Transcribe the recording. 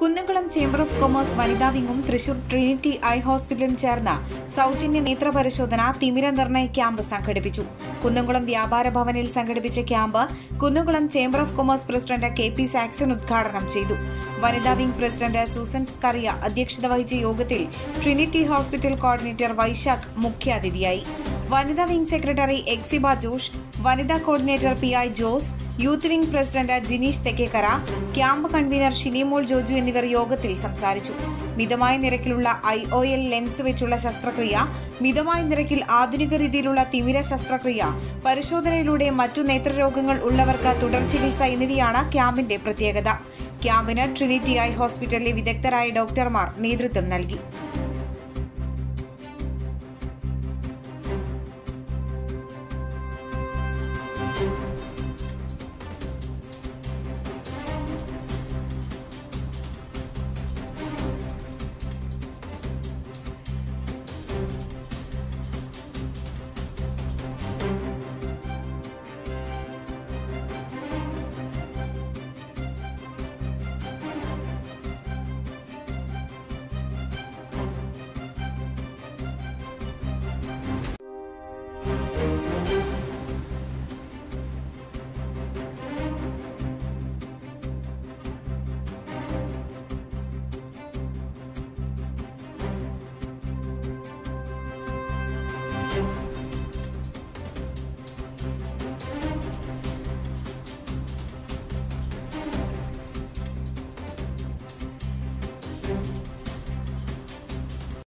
Kunnamkulam chamber of commerce വനിതാ വിങ്ങും Thrissur Trinity I ഹോസ്പിറ്റലും ചേർന്ന് സൗജന്യ നേത്രപരിശോധന തിമിര നിർണയ ക്യാമ്പ് സംഘടിപ്പിച്ചു കുന്നംകുളം വ്യാപാര ഭവനിൽ സംഘടിപ്പിച്ച camp Kunnamkulam chamber of commerce president K P Saxon ഉദ്ഘാടനം ചെയ്തു വനിതാ വിംഗ് പ്രസിഡന്റ് സൂസൻ സ്കറിയ അധ്യക്ഷത വഹിച്ച യോഗത്തിൽ ട്രിനിറ്റി ഹോസ്പിറ്റൽ കോർഡിനേറ്റർ വൈശാഖ് മുഖ്യാതിഥിയായി വനിതാ വിംഗ് സെക്രട്ടറി എക്സിബ ജോഷ് വനിതാ coordinator P I Jose youth wing president Jineesh Thekkekara camp convener Shinimol Joju എന്നിവർ യോഗത്തിൽ സംസാരിച്ചു മിതമായ നിരക്കിലുള്ള ഐ ഒ എൽ ലെൻസ് വെച്ചുള്ള ശസ്ത്രക്രിയ മിതമായ നിരക്കിൽ ആധുനിക രീതിയിലുള്ള തിമിര ശസ്ത്രക്രിയ പരിശോധനയിലൂടെ മറ്റു നേത്രരോഗങ്ങൾ ഉള്ളവർക്ക് തുടർ ചികിത്സ എന്നിവയാണ് ക്യാമ്പിന്റെ പ്രത്യേകത ക്യാമ്പിന് ട്രിനിറ്റി ഐ ഹോസ്പിറ്റലിലെ വിദഗ്ധരായ ഡോക്ടർമാർ നേതൃത്വം നൽകി